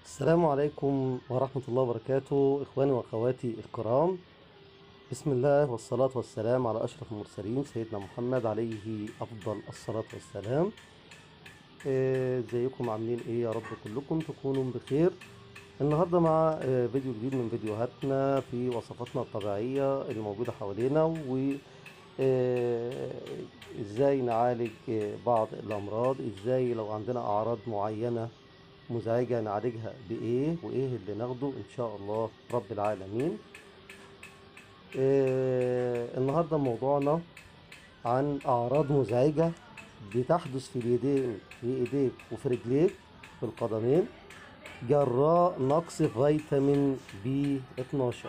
السلام عليكم ورحمة الله وبركاته إخواني وأخواتي الكرام بسم الله والصلاة والسلام على أشرف المرسلين سيدنا محمد عليه أفضل الصلاة والسلام آه، ازيكم عاملين ايه يا رب كلكم تكونوا بخير النهاردة مع آه، فيديو جديد من فيديوهاتنا في وصفاتنا الطبيعية اللي موجودة حوالينا و آه، ازاي نعالج آه، بعض الأمراض ازاي لو عندنا أعراض معينة مزعجة نعالجها بإيه وإيه اللي ناخده إن شاء الله رب العالمين آه النهاردة موضوعنا عن أعراض مزعجة بتحدث في اليدين في إيديك وفي رجليك في القدمين جراء نقص فيتامين بي 12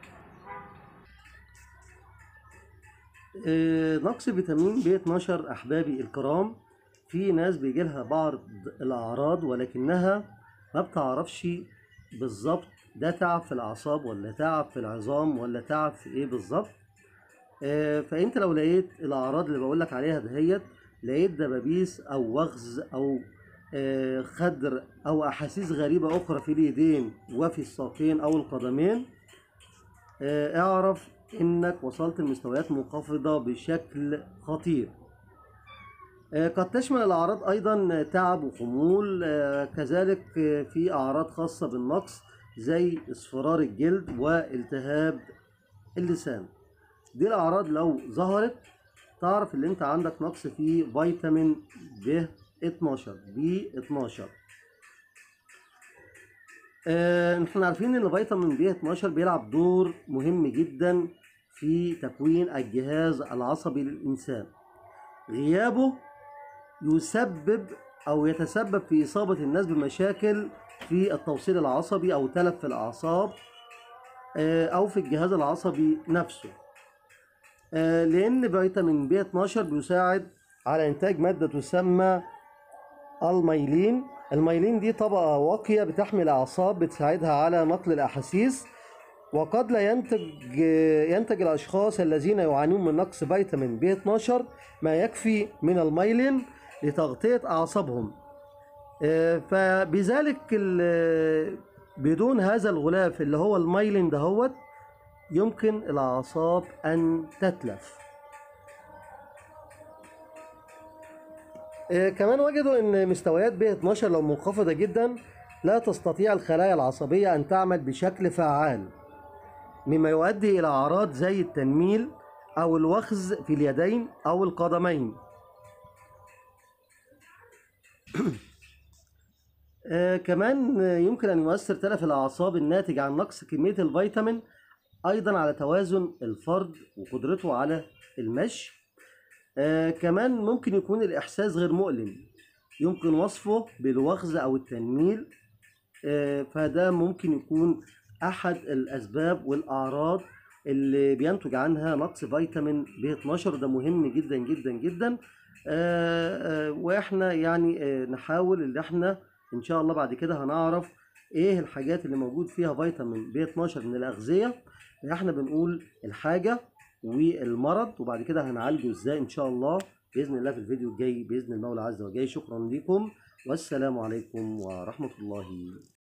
آه نقص فيتامين بي 12 أحبابي الكرام في ناس بيجي لها بعض الأعراض ولكنها ما بتعرفش بالظبط ده تعب في الأعصاب ولا تعب في العظام ولا تعب في إيه بالظبط آه، فأنت لو لقيت الأعراض اللي بقولك عليها دهيت لقيت دبابيس أو وغز أو آه، خدر أو أحاسيس غريبة أخرى في اليدين وفي الساقين أو القدمين آه، اعرف إنك وصلت لمستويات منخفضة بشكل خطير آه، قد تشمل الأعراض أيضا تعب وخمول آه، كذلك آه، في أعراض خاصة بالنقص زي اصفرار الجلد والتهاب اللسان دي الأعراض لو ظهرت تعرف ان انت عندك نقص في فيتامين ب 12 بي 12 آه، احنا عارفين ان فيتامين بي 12 بيلعب دور مهم جدا في تكوين الجهاز العصبي للإنسان غيابه يسبب او يتسبب في اصابه الناس بمشاكل في التوصيل العصبي او تلف في الاعصاب آه، او في الجهاز العصبي نفسه آه، لان فيتامين بي 12 بيساعد على انتاج ماده تسمى الميلين الميلين دي طبقه واقيه بتحمي الاعصاب بتساعدها على نقل الاحاسيس وقد لا ينتج ينتج الاشخاص الذين يعانون من نقص فيتامين بي 12 ما يكفي من الميلين لتغطيه اعصابهم آه، فبذلك ال- بدون هذا الغلاف اللي هو الميلين دهوت يمكن الاعصاب ان تتلف آه، كمان وجدوا ان مستويات بي 12 لو منخفضه جدا لا تستطيع الخلايا العصبيه ان تعمل بشكل فعال مما يؤدي الى اعراض زي التنميل او الوخز في اليدين او القدمين آه، كمان آه، يمكن ان يؤثر تلف الاعصاب الناتج عن نقص كميه الفيتامين ايضا على توازن الفرد وقدرته على المشي آه، كمان ممكن يكون الاحساس غير مؤلم يمكن وصفه بالوخز او التنميل آه، فده ممكن يكون احد الاسباب والاعراض اللي بينتج عنها نقص فيتامين بي 12 ده مهم جدا جدا جدا آه، آه، واحنا يعني آه، نحاول ان احنا ان شاء الله بعد كده هنعرف ايه الحاجات اللي موجود فيها فيتامين بي 12 من الاغذيه احنا بنقول الحاجه والمرض وبعد كده هنعالجه ازاي ان شاء الله باذن الله في الفيديو الجاي باذن المولى عز وجل شكرا لكم والسلام عليكم ورحمه الله